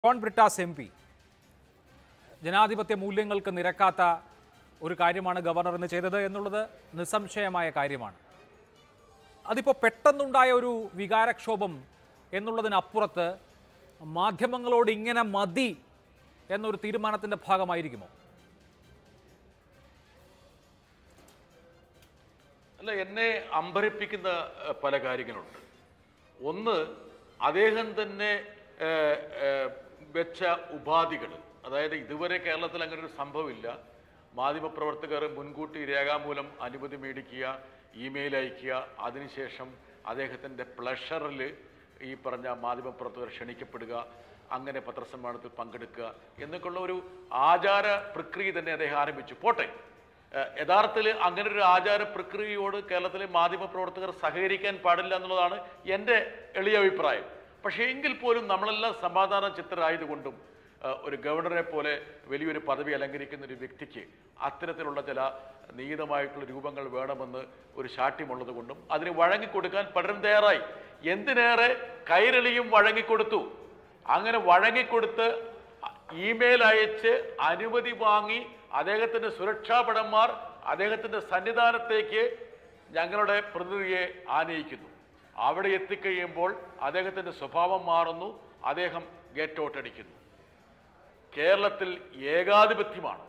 John Brittas M P ജനാധിപത്യ മൂല്യങ്ങൾക്ക് നിരക്കാത്ത ഒരു കാര്യമാണ് ഗവർണർ ഇന്ന് ചെയ്തത് എന്നുള്ളത് നിസ്സംശയമായ കാര്യമാണ് അതിപ്പോൾ പെട്ടെന്നുണ്ടായ ഒരു വികാരക്ഷോഭം എന്നുള്ളതിനപ്പുറത്ത് മാധ്യമങ്ങളോട് ഇങ്ങനെ മതി എന്നൊരു തീരുമാനത്തിൻ്റെ ഭാഗമായിരിക്കുമോ അല്ല എന്നെ അമ്പരപ്പിക്കുന്ന ഏഹ്, പല കാര്യങ്ങളുണ്ട് ഒന്ന് അദ്ദേഹം തന്നെ ഏഹ്, ഏഹ്, വെച്ച ഉപാധികൾ അതായത് ഇതുവരെ കേരളത്തിൽ അങ്ങനെ ഒരു സംഭവമില്ല മാധ്യമപ്രവർത്തകർ മുൻകൂട്ടി രേഖാമൂലം അനുമതി മേടിക്കുക ഇമെയിൽ അയക്കുക അതിനുശേഷം അദ്ദേഹത്തിൻ്റെ പ്ലഷറിൽ ഈ പറഞ്ഞ മാധ്യമപ്രവർത്തകർ ക്ഷണിക്കപ്പെടുക അങ്ങനെ പത്രസമ്മേളനത്തിൽ പങ്കെടുക്കുക എന്നൊക്കെയുള്ള ഒരു ആചാര പ്രക്രിയ തന്നെ അദ്ദേഹം ആരംഭിച്ചു പോട്ടെ ഏഹ് യഥാർത്ഥത്തിൽ അങ്ങനെ ഒരു ആചാര പ്രക്രിയയോട് കേരളത്തിലെ മാധ്യമപ്രവർത്തകർ സഹകരിക്കാൻ പാടില്ല എന്നുള്ളതാണ് എൻ്റെ എളിയ അഭിപ്രായം പക്ഷേ എങ്കിൽ പോലും നമ്മളെല്ലാം സമാധാന ചിത്തരായതുകൊണ്ടും ഏഹ് ഒരു ഗവർണറെ പോലെ വലിയൊരു പദവി അലങ്കരിക്കുന്ന ഒരു വ്യക്തിക്ക് അത്തരത്തിലുള്ള ചില നിയതമായിട്ടുള്ള രൂപങ്ങൾ വേണമെന്ന് ഒരു ശാഠ്യമുള്ളത് കൊണ്ടും അതിന് വഴങ്ങിക്കൊടുക്കാൻ പലരും തയ്യാറായി എന്തിനേറെ കൈരളിയും വഴങ്ങിക്കൊടുത്തു അങ്ങനെ വഴങ്ങിക്കൊടുത്ത് ഇമെയിൽ അയച്ച് അനുമതി വാങ്ങി അദ്ദേഹത്തിന്റെ സുരക്ഷാഭടന്മാർ അദ്ദേഹത്തിന്റെ സന്നിധാനത്തേക്ക് ഞങ്ങളുടെ പ്രതിനിധിയെ ആനയിക്കുന്നു അവിടെ എത്തിക്കഴിയുമ്പോൾ അദ്ദേഹത്തിന്റെ സ്വഭാവം മാറുന്നു അദ്ദേഹം ഗേറ്റ് ഔട്ട് അടിക്കുന്നു കേരളത്തിൽ ഏകാധിപത്യമാണ്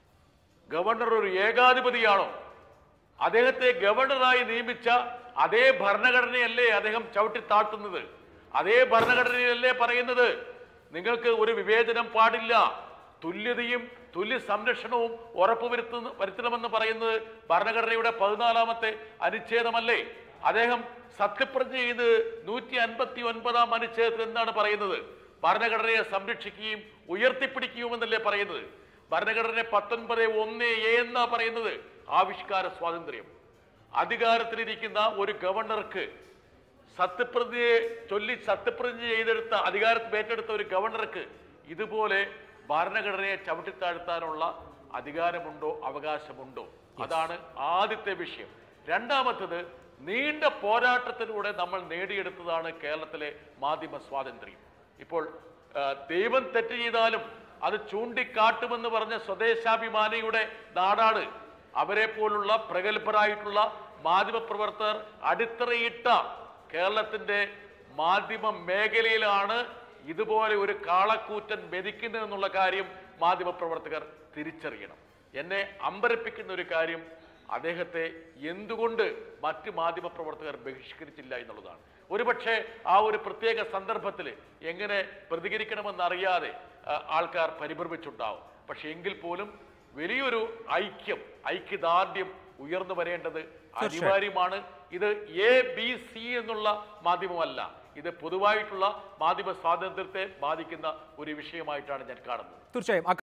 ഗവർണർ ഒരു ഏകാധിപതിയാണോ അദ്ദേഹത്തെ ഗവർണറായി നിയമിച്ച അതേ ഭരണഘടനയല്ലേ അദ്ദേഹം ചവിട്ടി താഴ്ത്തുന്നത് അതേ ഭരണഘടനയല്ലേ പറയുന്നത് നിങ്ങൾക്ക് ഒരു വിവേചനം പാടില്ല തുല്യതയും തുല്യ സംരക്ഷണവും ഉറപ്പുവരുത്തുന്ന വരുത്തണമെന്ന് പറയുന്നത് ഭരണഘടനയുടെ പതിനാലാമത്തെ അനുച്ഛേദമല്ലേ അദ്ദേഹം സത്യപ്രതിജ്ഞ ചെയ്ത് നൂറ്റി അൻപത്തി ഒൻപതാം അനുച്ഛേദത്തിൽ എന്താണ് പറയുന്നത് ഭരണഘടനയെ സംരക്ഷിക്കുകയും ഉയർത്തിപ്പിടിക്കുകയുമെന്നല്ലേ പറയുന്നത് ഭരണഘടന പത്തൊൻപത് ഒന്ന് എ എന്നാ പറയുന്നത് ആവിഷ്കാര സ്വാതന്ത്ര്യം അധികാരത്തിലിരിക്കുന്ന ഒരു ഗവർണർക്ക് സത്യപ്രതിജ്ഞയെ ചൊല്ലി സത്യപ്രതിജ്ഞ ചെയ്തെടുത്ത അധികാരത്തിൽ ഏറ്റെടുത്ത ഒരു ഗവർണർക്ക് ഇതുപോലെ ഭരണഘടനയെ ചവിട്ടിത്താഴ്ത്താനുള്ള അധികാരമുണ്ടോ അവകാശമുണ്ടോ അതാണ് ആദ്യത്തെ വിഷയം രണ്ടാമത്തത് നീണ്ട പോരാട്ടത്തിലൂടെ നമ്മൾ നേടിയെടുത്തതാണ് കേരളത്തിലെ മാധ്യമ സ്വാതന്ത്ര്യം ഇപ്പോൾ ആ, ദൈവം തെറ്റ് ചെയ്താലും അത് ചൂണ്ടിക്കാട്ടുമെന്ന് പറഞ്ഞ സ്വദേശാഭിമാനിയുടെ നാടാണ് അവരെ പോലുള്ള പ്രഗത്ഭരായിട്ടുള്ള മാധ്യമപ്രവർത്തകർ അടിത്തറയിട്ട കേരളത്തിന്റെ മാധ്യമ മേഖലയിലാണ് ഇതുപോലെ ഒരു കാളക്കൂറ്റൻ മെതിക്കുന്നത് എന്നുള്ള കാര്യം മാധ്യമപ്രവർത്തകർ തിരിച്ചറിയണം എന്നെ അമ്പരപ്പിക്കുന്ന ഒരു കാര്യം അദ്ദേഹത്തെ എന്തുകൊണ്ട് മറ്റ് മാധ്യമപ്രവർത്തകർ ബഹിഷ്കരിച്ചില്ല എന്നുള്ളതാണ് ഒരുപക്ഷെ ആ ഒരു പ്രത്യേക സന്ദർഭത്തിൽ എങ്ങനെ പ്രതികരിക്കണമെന്നറിയാതെ ആ, ആൾക്കാർ പരിഭ്രമിച്ചുണ്ടാവും പക്ഷെ എങ്കിൽ പോലും വലിയൊരു ഐക്യം ഐക്യദാർഢ്യം ഉയർന്നു വരേണ്ടത് അനിവാര്യമാണ് ഇത് എ ബി സി എന്നുള്ള മാധ്യമമല്ല ഇത് പൊതുവായിട്ടുള്ള മാധ്യമ സ്വാതന്ത്ര്യത്തെ ബാധിക്കുന്ന ഒരു വിഷയമായിട്ടാണ് ഞാൻ കാണുന്നത് തീർച്ചയായും